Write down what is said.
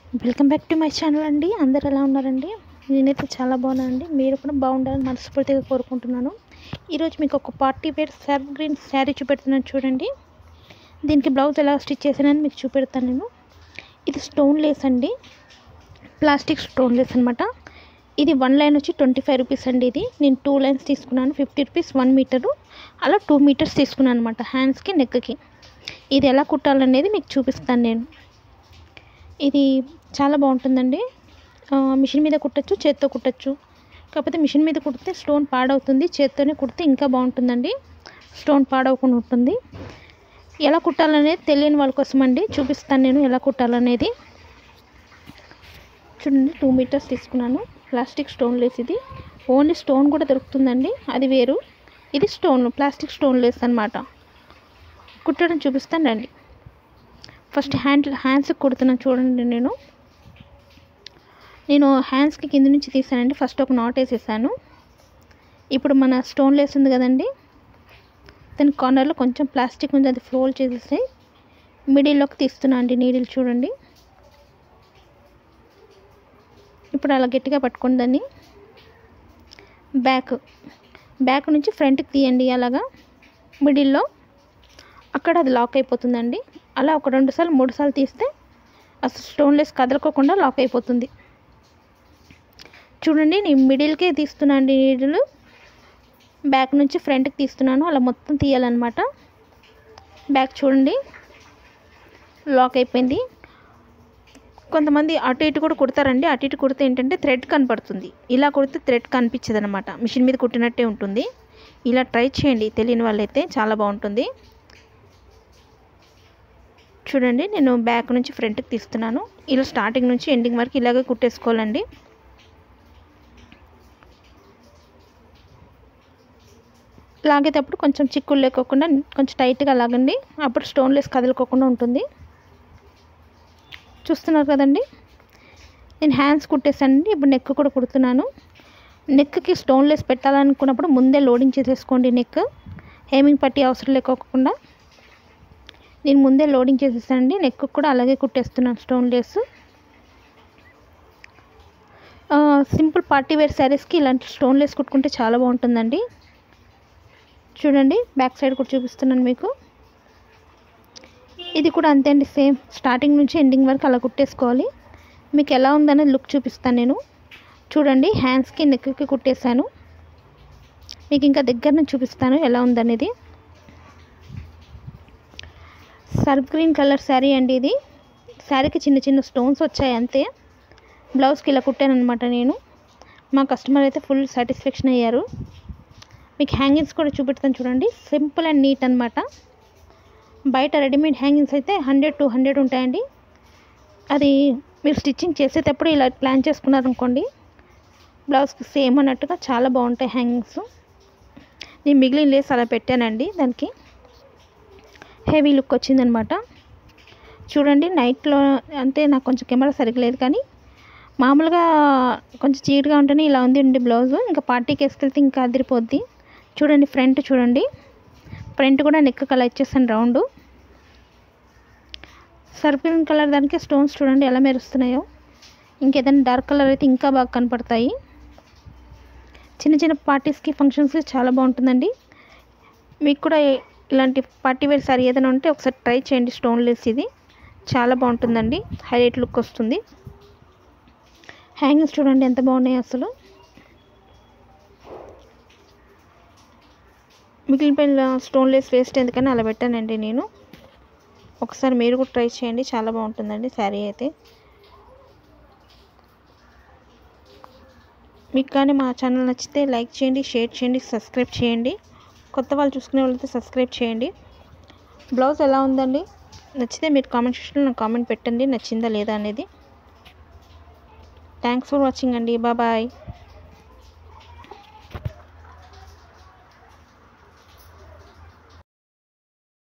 welcome back to my channel అండి అందరు ఎలా ఉన్నారండి నేనైతే చాలా బాగున్నానండి మీరు కూడా బాగుండాలని మనస్ఫూర్తిగా కోరుకుంటున్నాను ఈరోజు మీకు ఒక party wear surf green sari చూపెడుతున్నాను చూడండి దీనికి బ్లౌజ్ ఎలా స్టిచ్ చేశానని మీకు చూపెడతాను నేను ఇది స్టోన్ లేస్ అండి ప్లాస్టిక్ స్టోన్ లేస్ అనమాట ఇది వన్ లైన్ వచ్చి ట్వంటీ ఫైవ్ రూపీస్ అండి ఇది నేను టూ లైన్స్ తీసుకున్నాను ఫిఫ్టీ రూపీస్ వన్ మీటరు అలా టూ మీటర్స్ తీసుకున్నాను అనమాట హ్యాండ్స్కి నెక్కి ఇది ఎలా కుట్టాలనేది మీకు చూపిస్తాను నేను ఇది చాలా బాగుంటుందండి ఆ, మిషన్ మీద కుట్టచ్చు చేత్తో కుట్టచ్చు కాకపోతే మిషన్ మీద కుడితే స్టోన్ పాడవుతుంది చేత్తోనే కుడితే ఇంకా బాగుంటుందండి స్టోన్ పాడవకుండా ఉంటుంది ఎలా కుట్టాలనేది తెలియని వాళ్ళ కోసం అండి చూపిస్తాను నేను ఎలా కుట్టాలనేది చూడండి టూ మీటర్స్ తీసుకున్నాను ప్లాస్టిక్ స్టోన్ లేస్ ఇది ఓన్లీ స్టోన్ కూడా దొరుకుతుందండి అది వేరు ఇది స్టోన్ ప్లాస్టిక్ స్టోన్ లేస్ అనమాట కుట్టడం చూపిస్తాను రండి ఫస్ట్ హ్యాండ్ హ్యాండ్స్కి కుడుతున్నాను చూడండి నేను నేను హ్యాండ్స్కి కింద నుంచి తీసానండి ఫస్ట్ ఒక నాట్ వేసేసాను ఇప్పుడు మన స్టోన్ లేస్ ఉంది కదండి దాని కార్నర్లో కొంచెం ప్లాస్టిక్ ఉంది అది ఫోల్డ్ చేసేసి మిడిల్లోకి తీస్తున్నా అండి నీడిల్ చూడండి ఇప్పుడు అలా గట్టిగా పట్టుకోండి దాన్ని బ్యాక్ బ్యాక్ నుంచి ఫ్రంట్కి తీయండి అలాగా మిడిల్లో అక్కడ అది లాక్ అయిపోతుందండి అలా ఒక రెండు సార్లు మూడు సార్లు తీస్తే అసలు స్టోన్లెస్ కదలకోకుండా లాక్ అయిపోతుంది చూడండి నేను మిడిల్కే తీస్తున్నాను నీడిల్ బ్యాక్ నుంచి ఫ్రంట్కి తీస్తున్నాను అలా మొత్తం తీయాలన్నమాట బ్యాక్ చూడండి లాక్ అయిపోయింది కొంతమంది అటు ఇటు కూడా కుడతారండి అటు ఇటు కుడితే ఏంటంటే థ్రెడ్ కనపడుతుంది ఇలా కుడితే థ్రెడ్ కనిపించదు అనమాట మిషన్ మీద కుట్టినట్టే ఉంటుంది ఇలా ట్రై చేయండి తెలియని వాళ్ళైతే చాలా బాగుంటుంది చూడండి నేను బ్యాక్ నుంచి ఫ్రంట్కి తీస్తున్నాను ఇలా స్టార్టింగ్ నుంచి ఎండింగ్ వరకు ఇలాగే కుట్టేసుకోవాలండి లాగేటప్పుడు కొంచెం చిక్కులు లేకోకుండా కొంచెం టైట్గా లాగండి అప్పుడు స్టోన్లెస్ కదలుకోకుండా ఉంటుంది చూస్తున్నారు కదండి నేను హ్యాండ్స్ కుట్టేసానండి ఇప్పుడు నెక్ కూడా కుడుతున్నాను నెక్కి స్టోన్లెస్ పెట్టాలనుకున్నప్పుడు ముందే లోడింగ్ చేసేసుకోండి నెక్ హేమింగ్ పట్టి అవసరం లేకోకుండా నేను ముందే లోడింగ్ చేసేసానండి నెక్ కూడా అలాగే కుట్టేస్తున్నాను stone lace simple party wear శారీస్కి ఇలాంటి స్టోన్ లేస్ కుట్టుకుంటే చాలా బాగుంటుందండి చూడండి బ్యాక్ సైడ్ కూడా చూపిస్తున్నాను మీకు ఇది కూడా అంతే అండి సేమ్ స్టార్టింగ్ నుంచి ఎండింగ్ వరకు అలా కుట్టేసుకోవాలి మీకు ఎలా ఉందనేది లుక్ చూపిస్తాను నేను చూడండి హ్యాండ్స్కి నెక్కి కుట్టేశాను మీకు ఇంకా దగ్గర నుంచి చూపిస్తాను ఎలా ఉందనేది సర్ఫ్ గ్రీన్ కలర్ శారీ అండి ఇది శారీకి చిన్న చిన్న స్టోన్స్ వచ్చాయి అంతే బ్లౌజ్కి ఇలా కుట్టాను అనమాట నేను మా కస్టమర్ అయితే ఫుల్ సాటిస్ఫాక్షన్ అయ్యారు మీకు హ్యాంగింగ్స్ కూడా చూపెడతాను చూడండి సింపుల్ అండ్ నీట్ అనమాట బయట రెడీమేడ్ హ్యాంగింగ్స్ అయితే హండ్రెడ్ టూ హండ్రెడ్ ఉంటాయండి అది మీరు స్టిచ్చింగ్ చేసేటప్పుడు ఇలా ప్లాన్ చేసుకున్నారనుకోండి బ్లౌజ్కి సేమ్ అన్నట్టుగా చాలా బాగుంటాయి హ్యాంగింగ్స్ నేను మిగిలిన లేస్ అలా పెట్టానండి దానికి హెవీ లుక్ వచ్చిందనమాట చూడండి నైట్లో అంటే నాకు కొంచెం కెమెరా సరిగ్గా లేదు కానీ మామూలుగా కొంచెం చీట్గా ఉంటేనే ఇలా ఉంది ఉండి బ్లౌజ్ ఇంకా పార్టీకి వేసుకెళ్తే ఇంకా అదిరిపోద్ది చూడండి ఫ్రంట్ చూడండి ఫ్రంట్ కూడా నెక్ కలర్ ఇచ్చేసాను రౌండ్ సర్ఫిన్ కలర్ దానికి స్టోన్స్ చూడండి ఎలా మెరుస్తున్నాయో ఇంకేదైనా డార్క్ కలర్ అయితే ఇంకా బాగా కనపడతాయి చిన్న చిన్న పార్టీస్కి ఫంక్షన్స్కి చాలా బాగుంటుందండి మీకు కూడా ఇలాంటి పార్టీ వేర్ సారీ ఏదైనా ఉంటే ఒకసారి ట్రై చేయండి స్టోన్ లెస్ ఇది చాలా బాగుంటుందండి హైలైట్ లుక్ వస్తుంది హ్యాంగింగ్స్ చూడండి ఎంత బాగున్నాయి అసలు మిగిలిపోయిన స్టోన్ లెస్ వేస్ట్ ఎందుకని అలా పెట్టానండి నేను ఒకసారి మీరు కూడా ట్రై చేయండి చాలా బాగుంటుందండి శారీ అయితే మీకు కానీ మా ఛానల్ నచ్చితే లైక్ చేయండి షేర్ చేయండి సబ్స్క్రైబ్ చేయండి కొత్త వాళ్ళు చూసుకునే వాళ్ళైతే సబ్స్క్రైబ్ చేయండి బ్లౌజ్ ఎలా ఉందండి నచ్చితే మీరు కామెంట్ సెక్షన్లో నాకు కామెంట్ పెట్టండి నచ్చిందా లేదా అనేది థ్యాంక్స్ ఫర్ వాచింగ్ అండి బాయ్